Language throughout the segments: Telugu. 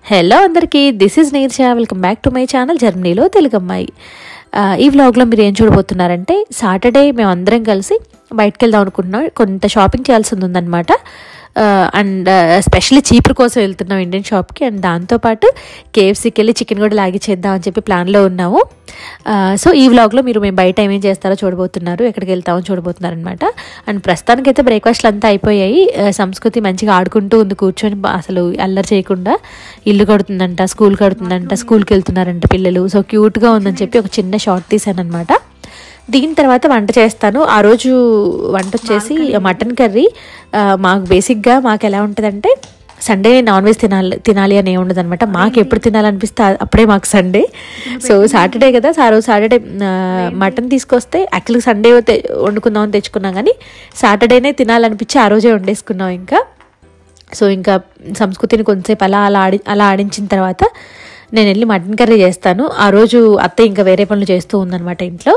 హలో అందరికీ this is Neersha welcome back to my channel జర్మనీలో తెలుగు అమ్మాయి ఆ, ఈ వ్లాగ్లో మీరు ఏం చూడబోతున్నారంటే సాటర్డే మేము అందరం కలిసి బయటకు వెళ్దాం అనుకుంటున్నాం కొంత షాపింగ్ చేయాల్సి ఉందన్నమాట అండ్ స్పెషల్లీ చీపురు కోసం వెళ్తున్నాం ఇండియన్ షాప్కి అండ్ దాంతోపాటు కేఎఫ్సీకి వెళ్ళి చికెన్ కూడా లాగి చేద్దాం అని చెప్పి ప్లాన్లో ఉన్నాము సో ఈ వ్లాగ్లో మీరు మేము బయట ఏమేం చేస్తారో చూడబోతున్నారు ఎక్కడికి వెళ్తామో చూడబోతున్నారు అనమాట అండ్ ప్రస్తుతానికైతే బ్రేక్ఫాస్ట్లు అంతా అయిపోయాయి ఆ, సంస్కృతి మంచిగా ఆడుకుంటూ ఉంది కూర్చొని బా- అసలు అల్లరి చేయకుండా ఇల్లు కడుతుందంట స్కూల్ కడుతుందంట స్కూల్కి వెళ్తున్నారంట పిల్లలు సో క్యూట్గా ఉందని చెప్పి ఒక చిన్న షార్ట్ తీసాను అనమాట దీని తర్వాత వంట చేస్తాను ఆ రోజు వంట వచ్చేసి మటన్ కర్రీ ఆ, మాకు బేసిక్గా మాకు ఎలా ఉంటుందంటే సండే నాన్ వెజ్ తినాలి తినాలి అని ఏమి ఉండదు అనమాట మాకు ఎప్పుడు తినాలనిపిస్తే ఆ- అప్పుడే మాకు సండే సో సాటర్డే కదా ఆ రోజు సాటర్డే మటన్ తీసుకొస్తే యాక్చువల్గా సండే తె- వండుకుందామని తెచ్చుకున్నాం కానీ సాటర్డేనే తినాలనిపించి ఆ రోజే వండేసుకున్నాం ఇంకా సో ఇంకా సంస్కృతిని కొంతసేపు అలా అలా ఆడి అలా ఆడించిన తర్వాత నేను వెళ్ళి మటన్ కర్రీ చేస్తాను ఆ రోజు అత్త ఇంకా వేరే పనులు చేస్తూ ఉందన్నమాట ఇంట్లో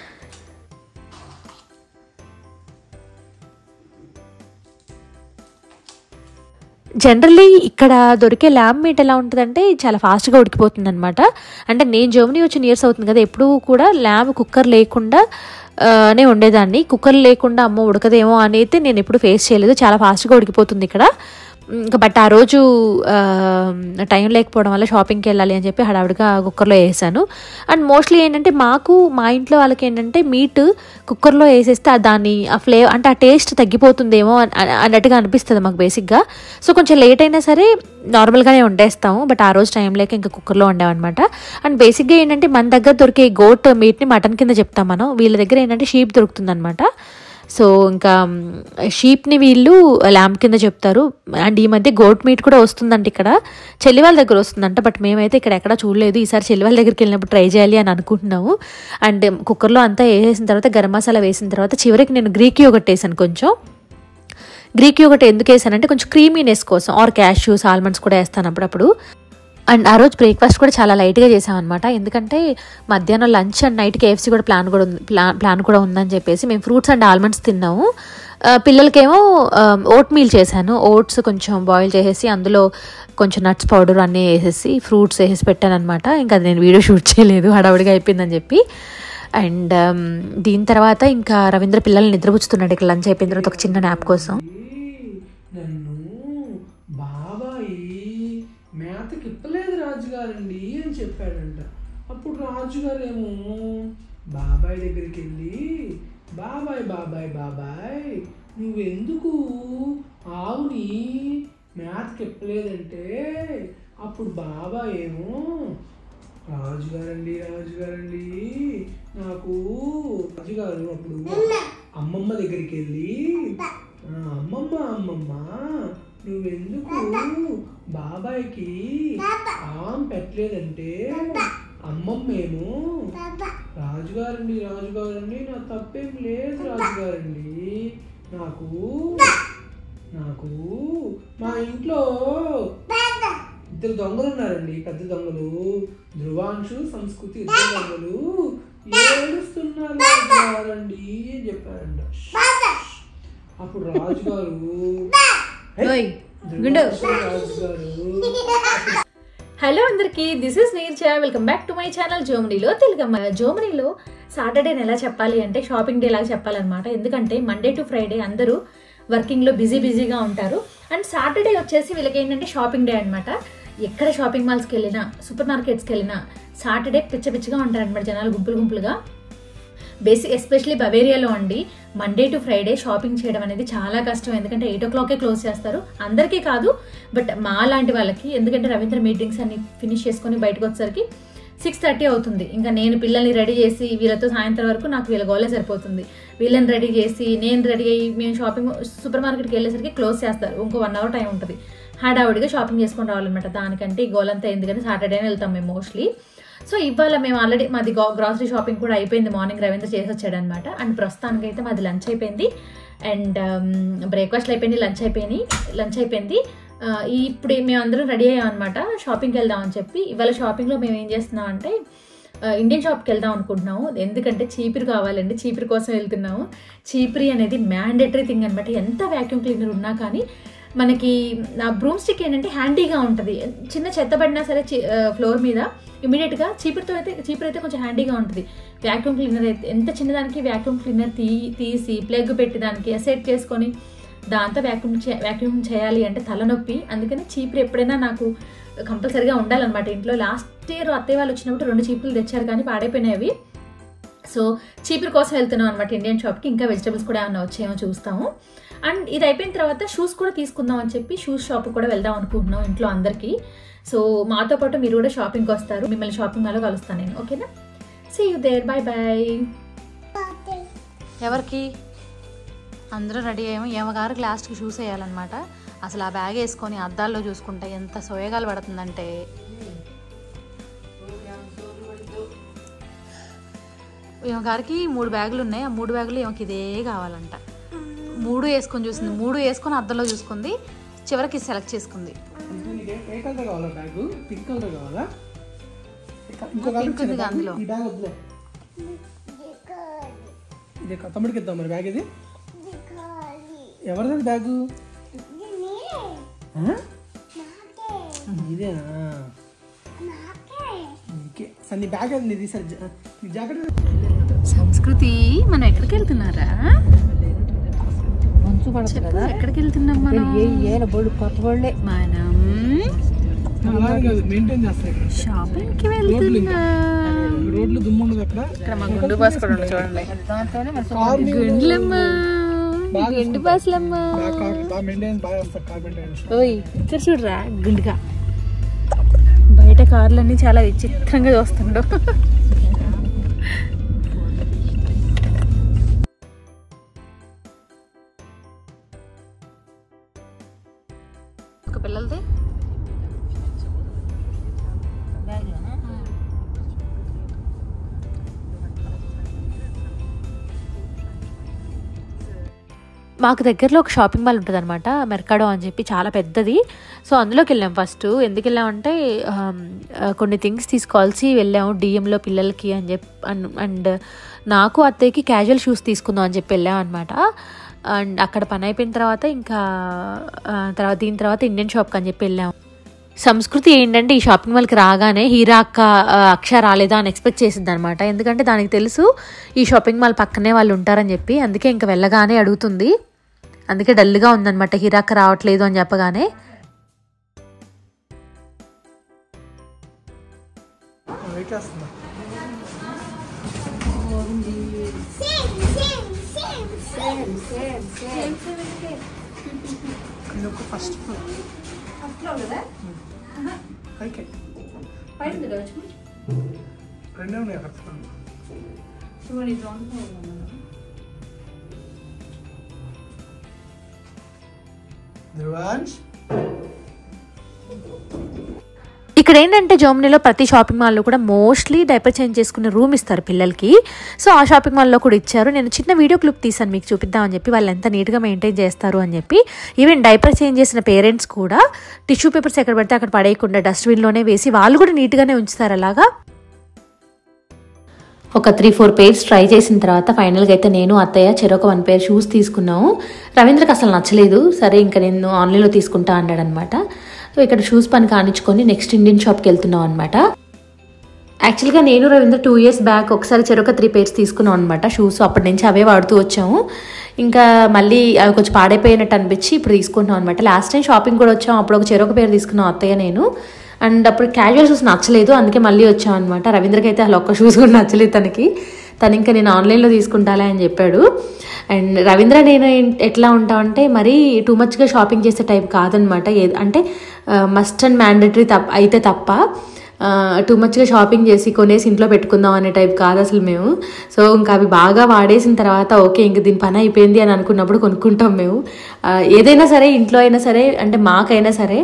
జనరల్లీ ఇక్కడ దొరికే ల్యామ్ మీట్ ఎలా ఉంటుందంటే చాలా ఫాస్ట్గా ఉడికిపోతుంది అనమాట అంటే నేను జర్మనీ వచ్చిన ఇయర్స్ అవుతుంది కదా ఎప్పుడూ కూడా ల్యామ్ కుక్కర్ లేకుండా ఆ, నే ఉండేదాన్ని కుక్కర్ లేకుండా అమ్మ ఉడకదేమో అని అయితే నేను ఎప్పుడు ఫేస్ చేయలేదు చాలా ఫాస్ట్గా ఉడికిపోతుంది ఇక్కడ ఇంకా బట్ ఆ రోజు ఆ, టైం లేకపోవడం వల్ల షాపింగ్కి వెళ్ళాలి అని చెప్పి హడావిడిగా కుక్కర్లో వేసాను అండ్ మోస్ట్లీ ఏంటంటే మాకు మా ఇంట్లో వాళ్ళకి ఏంటంటే మీట్ కుక్కర్లో వేసేస్తే ఆ దాన్ని ఆ ఫ్లేవర్ అంటే ఆ టేస్ట్ తగ్గిపోతుందేమో అన్- అన్- అన్నట్టుగా అనిపిస్తుంది మాకు బేసిక్గా సో కొంచెం లేట్ అయినా సరే నార్మల్గానే వండేస్తాము బట్ ఆ రోజు టైం లేక ఇంకా కుక్కర్లో వండామన్నమాట అండ్ బేసిక్గా ఏంటంటే మన దగ్గర దొరికే గోట్ మీట్ని మటన్ కింద చెప్తాం మనం వీళ్ళ దగ్గర ఏంటంటే షీప్ దొరుకుతుందన్నమాట సో ఇంకా షీప్ని వీళ్ళు ల్యాంప్ కింద చెప్తారు అండ్ ఈ మధ్య గోట్ మీట్ కూడా వస్తుందంట ఇక్కడ చెల్లి వాళ్ళ దగ్గర వస్తుందంట బట్ మేమైతే ఇక్కడ ఎక్కడ చూడలేదు ఈసారి చెల్లి వాళ్ళ దగ్గరికి వెళ్ళినప్పుడు ట్రై చేయాలి అని అనుకుంటున్నాము అండ్ కుక్కర్లో అంతా వేసేసిన తర్వాత గరం మసాలా వేసిన తర్వాత చివరికి నేను గ్రీక్ యోగట్ వేసాను కొంచెం గ్రీక్ యోగట్ ఎందుకు వేసానంటే కొంచెం క్రీమీనెస్ కోసం ఆర్ క్యాష్యూస్ ఆల్మండ్స్ కూడా వేస్తాను అప్పుడప్పుడు అండ్ ఆ రోజు బ్రేక్ఫాస్ట్ కూడా చాలా లైట్గా చేసామన్నమాట ఎందుకంటే మధ్యాహ్నం లంచ్ అండ్ నైట్ కేఎఫ్సీ కూడా ప్లాన్ కూడా ఉంది ప్లాన్ ప్లాన్ కూడా ఉందని చెప్పేసి మేము ఫ్రూట్స్ అండ్ ఆల్మండ్స్ తిన్నాము ఆ, పిల్లలకేమో ఓట్ మీల్ చేశాను ఓట్స్ కొంచెం బాయిల్ చేసేసి అందులో కొంచెం నట్స్ పౌడర్ అన్నీ వేసేసి ఫ్రూట్స్ వేసేసి పెట్టాను అనమాట ఇంకా అది నేను వీడియో షూట్ చేయలేదు హడావుడిగా అయిపోయిందని చెప్పి అండ్ దీని తర్వాత ఇంకా రవీంద్ర పిల్లల్ని నిద్రపుచ్చుతున్నాడు ఇక్కడ లంచ్ అయిపోయిన తర్వాత ఒక చిన్న నాప్ కోసం నన్ను బాబాయి మేతకి ఇప్పలేదు రాజుగారండి అని చెప్పాడంట అప్పుడు రాజుగారు ఏమో బాబాయ్ దగ్గరికి వెళ్ళి బాబాయ్ బాబాయ్ బాబాయ్ నువ్వెందుకు ఆవుని మేతకి ఇప్పలేదంటే అప్పుడు బాబాయ్ ఏమో రాజుగారండి రాజుగారండి నాకు రాజుగారు అప్పుడు అమ్మమ్మ దగ్గరికి వెళ్ళి "ఆ, అమ్మమ్మ అమ్మమ్మ నువ్వెందుకు బాబాయ్కి ఆమ్ పెట్టలేదంటే అమ్మమ్మ ఏమో రాజుగారండి రాజుగారండి నా తప్పేం లేదు రాజుగారండి నాకు నాకు మా ఇంట్లో ఇద్దరు దొంగలు ఉన్నారండి పెద్ద దొంగలు ధ్రువాంశు సంస్కృతి ఇద్దరు దొంగలు ఏడుస్తున్నారు రాజుగారండి అని చెప్పారంట అప్పుడు రాజుగారు ఓయ్, ధ్రువాంశు రాజుగారు హలో అందరికీ this is Neercha welcome back to my channel జర్మనీలో తెలుగమ్మ జర్మనీలో సాటర్డేని ఎలా చెప్పాలి అంటే షాపింగ్ డే లాగా చెప్పాలన్నమాట ఎందుకంటే మండే టు ఫ్రైడే అందరూ వర్కింగ్లో బిజీ బిజీగా ఉంటారు అండ్ సాటర్డే వచ్చేసి వీళ్ళకి ఏంటంటే షాపింగ్ డే అనమాట ఎక్కడ షాపింగ్ మాల్స్కి వెళ్ళినా సూపర్ మార్కెట్స్కి వెళ్ళినా సాటర్డే పిచ్చ పిచ్చగా ఉంటారనమాట జనాలు గుంపులు గుంపులుగా బేసిక్ ఎస్పెషలీ బవేరియాలో అండి మండే టు ఫ్రైడే షాపింగ్ చేయడం అనేది చాలా కష్టం ఎందుకంటే ఎయిట్ ఓ క్లాకే క్లోజ్ చేస్తారు అందరికీ కాదు బట్ మా లాంటి వాళ్ళకి ఎందుకంటే రవీంద్ర మీటింగ్స్ అన్ని ఫినిష్ చేసుకొని బయటకు వచ్చేసరికి సిక్స్ థర్టీ అవుతుంది ఇంకా నేను పిల్లల్ని రెడీ చేసి వీళ్ళతో సాయంత్రం వరకు నాకు వీళ్ళ గోలే సరిపోతుంది వీళ్ళని రెడీ చేసి నేను రెడీ అయ్యి మేము షాపింగ్ సూపర్ మార్కెట్కి వెళ్ళేసరికి క్లోజ్ చేస్తారు ఇంకో వన్ అవర్ టైం ఉంటుంది హడావుడిగా షాపింగ్ చేసుకొని రావాలన్నమాట దానికంటే ఈ గోలంతా ఎందుకంటే సాటర్డేనే వెళ్తాం మేము మోస్ట్లీ సో ఇవాళ మేము ఆల్రెడీ మాది గ్రాసరీ షాపింగ్ కూడా అయిపోయింది మార్నింగ్ రవీంద్ర చేసి వచ్చాడు అనమాట అండ్ ప్రస్తుతానికి అయితే మాది లంచ్ అయిపోయింది అండ్ బ్రేక్ఫాస్ట్ అయిపోయింది లంచ్ అయిపోయింది లంచ్ అయిపోయింది ఆ, ఇప్పుడు మేము అందరం రెడీ అయ్యాం అనమాట షాపింగ్కి వెళ్దామని చెప్పి ఇవాళ షాపింగ్లో మేము ఏం చేస్తున్నాం అంటే ఆ, ఇండియన్ షాప్కి వెళ్దాం అనుకుంటున్నాము ఎందుకంటే చీపిరి కావాలండి చీపిరి కోసం వెళ్తున్నాము చీపిరి అనేది మ్యాండేటరీ థింగ్ అనమాట ఎంత వ్యాక్యూమ్ క్లీనర్ ఉన్నా కానీ మనకి నా బ్రూమ్ స్టిక్ ఏంటంటే హ్యాండీగా ఉంటుంది చిన్న చెత్త పడినా సరే ఫ్లోర్ మీద ఇమీడియట్గా చీపురుతో అయితే చీపురు అయితే కొంచెం హ్యాండీగా ఉంటుంది వ్యాక్యూమ్ క్లీనర్ అయితే ఎంత చిన్నదానికి వ్యాక్యూమ్ క్లీనర్ తీ తీసి ప్లగ్ పెట్టి దానికి సెట్ చేసుకొని దాంతో వ్యాక్యూమ్ చే వ్యాక్యూమ్ చేయాలి అంటే తలనొప్పి అందుకని చీపురు ఎప్పుడైనా నాకు కంపల్సరీగా ఉండాలన్నమాట ఇంట్లో లాస్ట్ ఇయర్ అత్తయ్య వాళ్ళు వచ్చినప్పుడు రెండు చీపులు తెచ్చారు కానీ పాడైపోయినాయి సో చీపురు కోసం వెళ్తున్నాం అనమాట ఇండియన్ షాప్కి ఇంకా వెజిటబుల్స్ కూడా ఏమైనా వచ్చాయేమో చూస్తాము అండ్ ఇది అయిపోయిన తర్వాత షూస్ కూడా తీసుకుందాం అని చెప్పి షూస్ షాప్ కూడా వెళ్దాం అనుకుంటున్నాం ఇంట్లో అందరికీ సో మాతో పాటు మీరు కూడా షాపింగ్కి వస్తారు మిమ్మల్ని షాపింగ్ మాల్లో కలుస్తాను నేను ఓకేనా see you there bye bye ఎవరికి అందరూ రెడీ అయ్యాము ఏమగారికి లాస్ట్కి షూస్ వేయాలన్నమాట అసలు ఆ బ్యాగ్ వేసుకొని అద్దాల్లో చూసుకుంటే ఎంత సోయగాలు పడుతుందంటే ఈమె గారికి మూడు బ్యాగులు ఉన్నాయి ఆ మూడు బ్యాగులు ఈమెకి ఇదే కావాలంట మూడు వేసుకొని చూసింది మూడు వేసుకొని అద్దంలో చూసుకుంది చివరికి సెలెక్ట్ చేసుకుంది అంటే నీకు ఏ- ఏ కలర్ కావాలా బ్యాగ్ పింక్ కలర్ కావాలా ఇంకో కలర్ పింక్ ఉంది అందులో. ఈ బ్యాగ్ వద్దులే ఇది క- తమ్ముడికి ఇద్దాం మరి బ్యాగ్ ఇది ఎవరిది బ్యాగ్ ఇదేనా నీకే సరే నీ బ్యాగ్ అది నీది సరే జా- నీ జాకెట్ సంస్కృతి మనం ఎక్కడికి వెళ్తున్నారా చెప్పు, ఎక్కడికి వెళ్తున్నాం మనం మనం అలాగే కాదు మెయింటైన్ చేస్తాయి ఇక్కడ షాపింగ్ కి వెళ్తున్నాం రోడ్లు దుమ్ము ఉండదు అక్కడ ఇక్కడ మా గుండు బాస్ కూడా ఉంది చూడండి కార్ మీద గుండ్లమ్మా గుండు బాసులమ్మా బాగా కార్ బాగా మెయింటైన్ బాగా చేస్తారు కార్ మెయింటైన్ ఓయ్ ఇక్కడ చూడరా గుండుగా బయట కార్లన్నీ చాలా విచిత్రంగా చూస్తుండో ఒక పిల్లలది మాకు దగ్గరలో ఒక షాపింగ్ మాల్ ఉంటుంది అనమాట మెర్కాడో అని చెప్పి చాలా పెద్దది సో అందులోకి వెళ్ళాం ఫస్ట్ ఎందుకు వెళ్ళామంటే ఆమ్, ఆ, కొన్ని థింగ్స్ తీసుకోవాల్సి వెళ్ళాము డిఎంలో పిల్లలకి అని చెప్పి అండ్ నాకు అత్తయ్యకి క్యాజువల్ షూస్ తీసుకుందాం అని చెప్పి వెళ్ళాం అనమాట అండ్ అక్కడ పని అయిపోయిన తర్వాత ఇంకా ఆ, తర్వాత దీని తర్వాత ఇండియన్ షాప్కి అని చెప్పి వెళ్ళాం సంస్కృతి ఏంటంటే ఈ షాపింగ్ మాల్కి రాగానే హీరా అక్క ఆ, అక్ష రాలేదా అని ఎక్స్పెక్ట్ చేసింది అనమాట ఎందుకంటే దానికి తెలుసు ఈ షాపింగ్ మాల్ పక్కనే వాళ్ళు ఉంటారని చెప్పి అందుకే ఇంకా వెళ్ళగానే అడుగుతుంది అందుకే డల్గా ఉందన్నమాట హీరా అక్క రావట్లేదు అని చెప్పగానే వెయిట్ చేస్తున్నా ఇది ఒక ఫస్ట్ పైకి రెండే ఉన్నాయి అక్కడ ధ్రువాంశ్ ఇక్కడ ఏంటంటే జర్మనీలో ప్రతి షాపింగ్ మాల్లో కూడా మోస్ట్లీ డైపర్ చేంజ్ చేసుకునే రూమ్ ఇస్తారు పిల్లలకి సో ఆ షాపింగ్ మాల్లో కూడా ఇచ్చారు నేను చిన్న వీడియో క్లిప్ తీసాను మీకు చూపిద్దామని చెప్పి వాళ్ళు ఎంత నీట్గా మెయింటైన్ చేస్తారు అని చెప్పి ఈవెన్ డైపర్ చేంజ్ చేసిన పేరెంట్స్ కూడా టిష్యూ పేపర్స్ ఎక్కడ పడితే అక్కడ పడేయకుండా డస్ట్బిన్లోనే వేసి వాళ్ళు కూడా నీట్గానే ఉంచుతారు అలాగా ఒక త్రీ ఫోర్ పేర్స్ ట్రై చేసిన తర్వాత ఫైనల్గా అయితే నేను అత్తయ్య చెరొక వన్ పేర్ షూస్ తీసుకున్నాము రవీంద్రకి అసలు నచ్చలేదు సరే ఇంకా నేను ఆన్లైన్లో తీసుకుంటా అన్నాడు అనమాట సో ఇక్కడ షూస్ పని కానిచ్చుకొని నెక్స్ట్ ఇండియన్ షాప్కి వెళ్తున్నాం అనమాట యాక్చువల్గా నేను రవీంద్ర టూ ఇయర్స్ బ్యాక్ ఒకసారి చెరొక త్రీ పేర్స్ తీసుకున్నాం అనమాట షూస్ అప్పటి నుంచి అవే వాడుతూ వచ్చాము ఇంకా మళ్ళీ అవి కొంచెం పాడైపోయినట్టు అనిపించి ఇప్పుడు తీసుకుంటున్నాం అనమాట లాస్ట్ టైం షాపింగ్ కూడా వచ్చాం అప్పుడు ఒక చెరొక పేరు తీసుకున్నాం అత్తయ్య నేను అండ్ అప్పుడు క్యాజువల్ షూస్ నచ్చలేదు అందుకే మళ్ళీ వచ్చాం అనమాట రవీంద్రకి అయితే అలా ఒక్క షూస్ కూడా నచ్చలేదు తనకి తను ఇంకా నేను ఆన్లైన్లో తీసుకుంటాలే అని చెప్పాడు అండ్ రవీంద్ర నేను ఏం- ఎట్లా ఉంటామంటే మరీ టూ మచ్గా షాపింగ్ చేసే టైప్ కాదనమాట ఏ అంటే మస్ట్ అండ్ మ్యాండటరీ తప్ప అయితే తప్ప టూ మచ్గా షాపింగ్ చేసి కొనేసి ఇంట్లో పెట్టుకుందాం అనే టైప్ కాదు అసలు మేము సో ఇంకా అవి బాగా వాడేసిన తర్వాత ఓకే ఇంక దీని పని అయిపోయింది అని అనుకున్నప్పుడు కొనుక్కుంటాం మేము ఆ, ఏదైనా సరే ఇంట్లో అయినా సరే అంటే మాకైనా సరే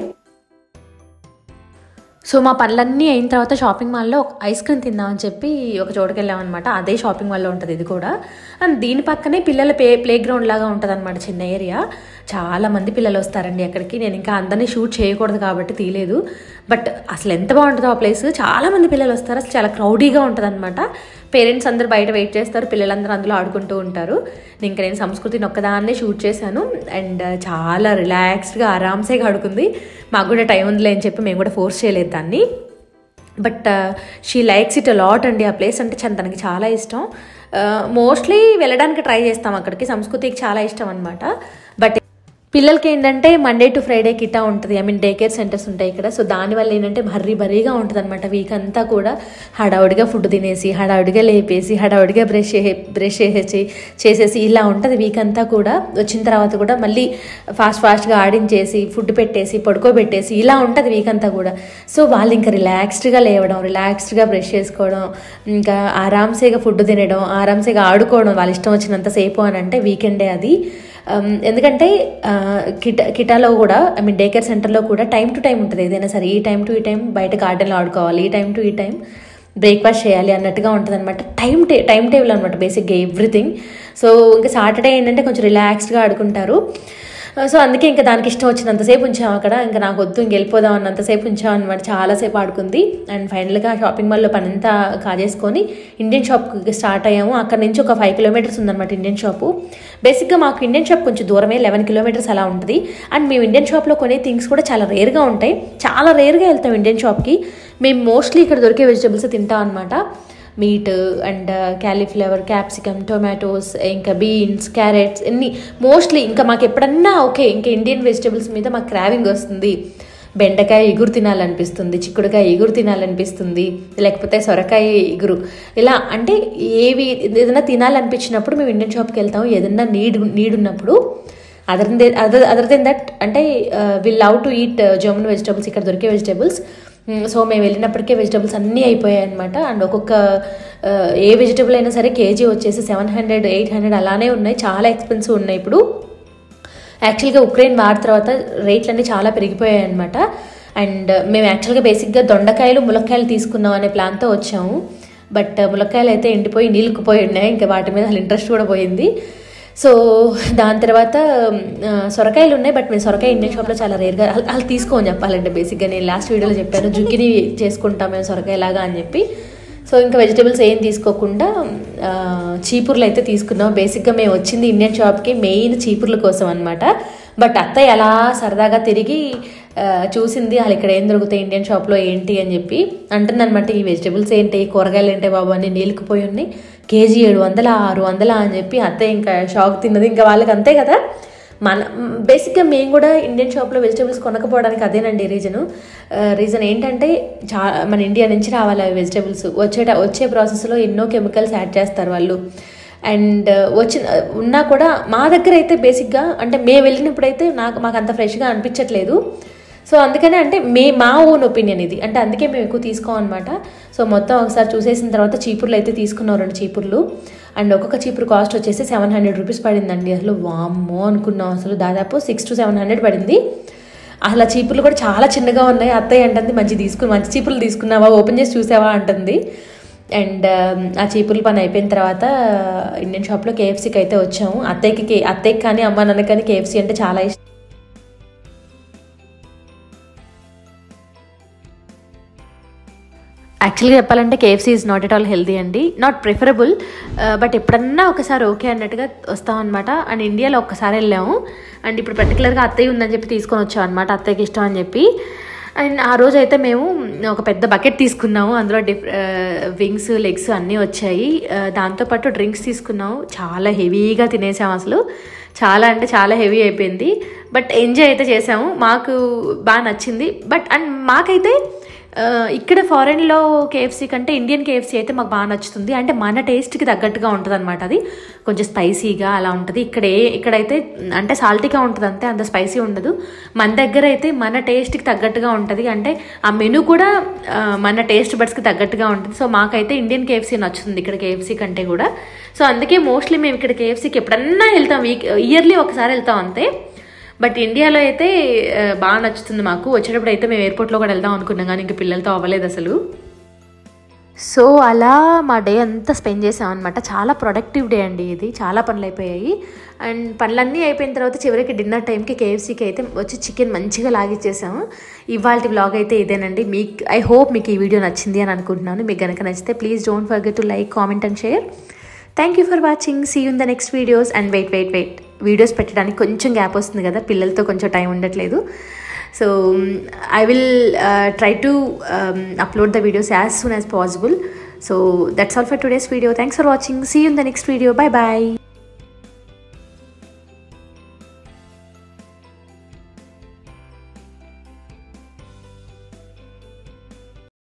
సో మా పనులన్నీ అయిన తర్వాత షాపింగ్ మాల్లో ఒక ఐస్ క్రీమ్ తిందామని చెప్పి ఒక చోటుకి వెళ్ళామన్నమాట అదే షాపింగ్ మాల్లో ఉంటుంది ఇది కూడా అండ్ దీని పక్కనే పిల్లల ప్లే ప్లే గ్రౌండ్ లాగా ఉంటుంది అనమాట చిన్న ఏరియా చాలా మంది పిల్లలు వస్తారండి అక్కడికి నేను ఇంకా అందరినీ షూట్ చేయకూడదు కాబట్టి తీయలేదు బట్ అసలు ఎంత బాగుంటుందో ఆ ప్లేస్ చాలా మంది పిల్లలు వస్తారు అసలు చాలా క్రౌడీగా ఉంటుంది అనమాట పేరెంట్స్ అందరూ బయట వెయిట్ చేస్తారు పిల్లలందరూ అందులో ఆడుకుంటూ ఉంటారు ఇంకా నేను సంస్కృతిని ఒక్కదాన్నే షూట్ చేశాను అండ్ చాలా రిలాక్స్డ్గా ఆరామ్సేగా ఆడుకుంది మాకు కూడా టైం ఉందిలే అని చెప్పి మేము కూడా ఫోర్స్ చేయలేదు దాన్ని but she likes it lot అండి ఆ ప్లేస్ అంటే చ- తనకి చాలా ఇష్టం మోస్ట్లీ వెళ్ళడానికి ట్రై చేస్తాం అక్కడికి సంస్కృతికి చాలా ఇష్టం అనమాట బట్ పిల్లలకి ఏంటంటే మండే టు ఫ్రైడే కిటా ఉంటుంది I mean day care centres ఉంటాయి ఇక్కడ సో దానివల్ల ఏంటంటే భర్రీ భర్రీగా ఉంటుంది అనమాట వీక్ అంతా కూడా హడావుడిగా ఫుడ్ తినేసి హడావుడిగా లేపేసి హడావుడిగా బ్రష్ చే బ్రష్ చేసేసి చేసేసి ఇలా ఉంటుంది వీక్ అంతా కూడా వచ్చిన తర్వాత కూడా మళ్ళీ ఫాస్ట్ ఫాస్ట్గా ఆడించేసి ఫుడ్ పెట్టేసి పడుకోబెట్టేసి ఇలా ఉంటుంది వీక్ అంతా కూడా సో వాళ్ళు ఇంకా రిలాక్స్డ్గా లేవడం రిలాక్స్డ్గా బ్రష్ చేసుకోవడం ఇంకా ఆరామ్సేగా ఫుడ్ తినడం ఆరామ్సేగా ఆడుకోవడం వాళ్ళ ఇష్టం వచ్చినంతసేపు అని అంటే వీకెండే అది Um, ఎందుకంటే ఆ, కిట కిటాలో కూడా ఐ మీన్ డే కేర్ సెంటర్లో కూడా టైం టు టైం ఉంటుంది ఏదైనా సరే ఈ టైం టు ఈ టైం బయట గార్డెన్లో ఆడుకోవాలి ఈ టైం టు ఈ టైం బ్రేక్ఫాస్ట్ చేయాలి అన్నట్టుగా ఉంటుంది అనమాట టైం టే టైం టేబుల్ అనమాట బేసిక్గా ఎవ్రీథింగ్ సో ఇంకా సాటర్డే ఏంటంటే కొంచెం రిలాక్స్డ్గా ఆడుకుంటారు సో అందుకే ఇంకా దానికి ఇష్టం వచ్చినంతసేపు ఉంచాం అక్కడ ఇంకా నాకు వద్దు ఇంక వెళ్ళిపోదాం అన్నంతసేపు ఉంచాం అనమాట చాలాసేపు ఆడుకుంది అండ్ ఫైనల్గా షాపింగ్ మాల్లో పనంతా కాజేసుకొని ఇండియన్ షాప్కి స్టార్ట్ అయ్యాము అక్కడ నుంచి ఒక ఫైవ్ కిలోమీటర్స్ ఉందన్నమాట ఇండియన్ షాపు బేసిక్గా మాకు ఇండియన్ షాప్ కొంచెం దూరమే లెవెన్ కిలోమీటర్స్ అలా ఉంటుంది అండ్ మేము ఇండియన్ షాప్లో కొనే థింగ్స్ కూడా చాలా రేర్గా ఉంటాయి చాలా రేర్గా వెళ్తాం ఇండియన్ షాప్కి మేము మోస్ట్లీ ఇక్కడ దొరికే వెజిటబుల్స్ తింటాం అనమాట meat and cauliflower capsicum tomatoes ఇంకా బీన్స్ క్యారెట్స్ ఎన్ని మోస్ట్లీ ఇంకా మాకు ఎప్పుడన్నా ఓకే ఇంకా ఇండియన్ వెజిటబుల్స్ మీద మాకు క్రావింగ్ వస్తుంది బెండకాయ ఎగురు తినాలనిపిస్తుంది చిక్కుడుకాయ ఎగురు తినాలనిపిస్తుంది లేకపోతే సొరకాయ ఎగురు ఇలా అంటే ఏవి ఏదైనా తినాలనిపించినప్పుడు మేము ఇండియన్ షాప్కి వెళ్తాము ఏదైనా నీడ్ నీడ్ ఉన్నప్పుడు other other other then that అంటే we love to eat German vegetables ఇక్కడ దొరికే వెజిటబుల్స్ సో మేము వెళ్ళినప్పటికే వెజిటబుల్స్ అన్నీ అయిపోయాయి అనమాట అండ్ ఒక్కొక్క ఆ, ఏ వెజిటబుల్ అయినా సరే కేజీ వచ్చేసి సెవెన్ హండ్రెడ్ ఎయిట్ హండ్రెడ్ అలానే ఉన్నాయి చాలా ఎక్స్పెన్సివ్ ఉన్నాయి ఇప్పుడు యాక్చువల్గా ఉక్రెయిన్ వార్ తర్వాత రేట్లన్నీ చాలా పెరిగిపోయాయి అనమాట అండ్ మేము యాక్చువల్గా బేసిక్గా దొండకాయలు ములక్కాయలు తీసుకుందాం అనే ప్లాన్తో వచ్చాము బట్ ములక్కాయలు అయితే ఎండిపోయి నీళ్ళకుపోయి ఉన్నాయి ఇంకా వాటి మీద అసలు ఇంట్రెస్ట్ కూడా పోయింది సో దాని తర్వాత ఆ, సొరకాయలు ఉన్నాయి బట్ మేము సొరకాయ ఇండియన్ షాప్లో చాలా రేర్గా అలా తీసుకోని చెప్పాలంటే బేసిక్గా నేను లాస్ట్ వీడియోలో చెప్పాను జుక్కిని చేసుకుంటాం మేము సొరకాయలాగా అని చెప్పి సో ఇంకా వెజిటేబుల్స్ ఏం తీసుకోకుండా ఆ, చీపుర్లు అయితే తీసుకున్నాం బేసిక్గా మేము వచ్చింది ఇండియన్ షాప్కి మెయిన్ చీపుర్ల కోసం అనమాట బట్ అత్తయ్య అలా సరదాగా తిరిగి ఆ, చూసింది అసలు ఇక్కడ ఏం దొరుకుతాయి ఇండియన్ షాప్లో ఏంటి అని చెప్పి అంటుందన్నమాట ఈ వెజిటేబుల్స్ ఏంటి కూరగాయలు ఏంటి బాబు అని నీళ్ళకిపోయి ఉన్నాయి కేజీ ఏడు వందల ఆరు వందల అని చెప్పి అత్తయ్య ఇంకా షాక్ తిన్నది ఇంకా వాళ్ళకి అంతే కదా మన బేసిక్గా మేము కూడా ఇండియన్ షాప్లో వెజిటేబుల్స్ కొనకపోవడానికి అదేనండి రీజను రీజన్ ఏంటంటే చా మన ఇండియా నుంచి రావాలి అవి వెజిటేబుల్స్ వచ్చేట వచ్చే ప్రాసెస్లో ఎన్నో కెమికల్స్ యాడ్ చేస్తారు వాళ్ళు అండ్ వచ్చిన ఉన్నా కూడా మా దగ్గర అయితే బేసిక్గా అంటే మేము వెళ్ళినప్పుడైతే నాకు మాకు అంత ఫ్రెష్గా అనిపించట్లేదు సో అందుకనే అంటే మే మా ఓన్ ఒపీనియన్ ఇది అంటే అందుకే మేము ఎక్కువ తీసుకోం అనమాట సో మొత్తం ఒకసారి చూసేసిన తర్వాత చీపుర్లు అయితే తీసుకున్నాం రెండు చీపుర్లు అండ్ ఒక్కొక్క చీపురు కాస్ట్ వచ్చేసి సెవెన్ హండ్రెడ్ రూపీస్ పడిందండి అసలు వామ్మో అనుకున్నాం అసలు దాదాపు సిక్స్ టు సెవెన్ హండ్రెడ్ పడింది అసలు ఆ చీపుర్లు కూడా చాలా చిన్నగా ఉన్నాయి అత్తయ్య అంటుంది మంచి తీసుకుని మంచి చీపుర్లు తీసుకున్నావా ఓపెన్ చేసి చూసావా అంటుంది అండ్ ఆ చీపుర్ల పని అయిపోయిన తర్వాత ఇండియన్ షాప్లో కేఎఫ్సీకి అయితే వచ్చాము అత్తయ్యకి కే- అత్తయ్యకి కానీ అమ్మ నాన్నకి కానీ కేఎఫ్సీ అంటే చాలా ఇష్టం యాక్చువల్గా చెప్పాలంటే KFC is not at all healthy అండి నాట్ ప్రిఫరబుల్ బట్ ఎప్పుడన్నా ఒకసారి ఓకే అన్నట్టుగా వస్తాం అనమాట అండ్ ఇండియాలో ఒక్కసారి వెళ్ళాము అండ్ ఇప్పుడు పర్టికులర్గా అత్తయ్య ఉందని చెప్పి తీసుకొని వచ్చాం అనమాట అత్తయ్యకి ఇష్టం అని చెప్పి అండ్ ఆ రోజు అయితే మేము ఒక పెద్ద బకెట్ తీసుకున్నాము అందులో డిఫ్ వింగ్స్ లెగ్స్ అన్నీ వచ్చాయి ఆ, దాంతోపాటు డ్రింక్స్ తీసుకున్నాము చాలా హెవీగా తినేసాము అసలు చాలా అంటే చాలా హెవీ అయిపోయింది బట్ ఎంజాయ్ అయితే చేసాము మాకు బాగా నచ్చింది బట్ అండ్ మాకైతే ఆ, ఇక్కడ ఫారెన్లో కేఎఫ్సీ కంటే ఇండియన్ కేఎఫ్సీ అయితే మాకు బాగా నచ్చుతుంది అంటే మన టేస్ట్కి తగ్గట్టుగా ఉంటుంది అనమాట అది కొంచెం స్పైసీగా అలా ఉంటుంది ఇక్కడ ఏ ఇక్కడైతే అంటే సాల్టీగా ఉంటుంది అంతే అంత స్పైసీ ఉండదు మన దగ్గర అయితే మన టేస్ట్కి తగ్గట్టుగా ఉంటుంది అంటే ఆ మెనూ కూడా ఆ, మన టేస్ట్ బడ్స్కి తగ్గట్టుగా ఉంటుంది సో మాకైతే ఇండియన్ కేఎఫ్సీ నచ్చుతుంది ఇక్కడ కేఎఫ్సీ కంటే కూడా సో అందుకే మోస్ట్లీ మేము ఇక్కడ కేఎఫ్సీకి ఎప్పుడన్నా వెళ్తాం వీక్ ఇయర్లీ ఒకసారి వెళ్తాం అంతే బట్ ఇండియాలో అయితే ఆ, బాగా నచ్చుతుంది మాకు వచ్చేటప్పుడు అయితే మేము ఎయిర్పోర్ట్లో కూడా వెళ్దాం అనుకున్నాం కానీ ఇంక పిల్లలతో అవ్వలేదు అసలు సో అలా మా డే అంతా స్పెండ్ చేసాం అనమాట చాలా ప్రొడక్టివ్ డే అండి ఇది చాలా పనులు అయిపోయాయి అండ్ పనులన్నీ అయిపోయిన తర్వాత చివరికి డిన్నర్ టైంకి కేఎఫ్సీకి అయితే వచ్చి చికెన్ మంచిగా లాగిచ్చేసాము ఇవాళ వ్లాగ్ అయితే ఇదేనండి మీకు ఐ హోప్ మీకు ఈ వీడియో నచ్చింది అని అనుకుంటున్నాను మీకు కనుక నచ్చితే please don't forget to like comment and share thank you for watching see in the next videos and wait wait wait videos పెట్టడానికి కొంచెం గ్యాప్ వస్తుంది కదా పిల్లలతో కొంచెం టైం ఉండట్లేదు so I will try to upload the videos as soon as possible so that's all for today's video thanks for watching see in the next video bye bye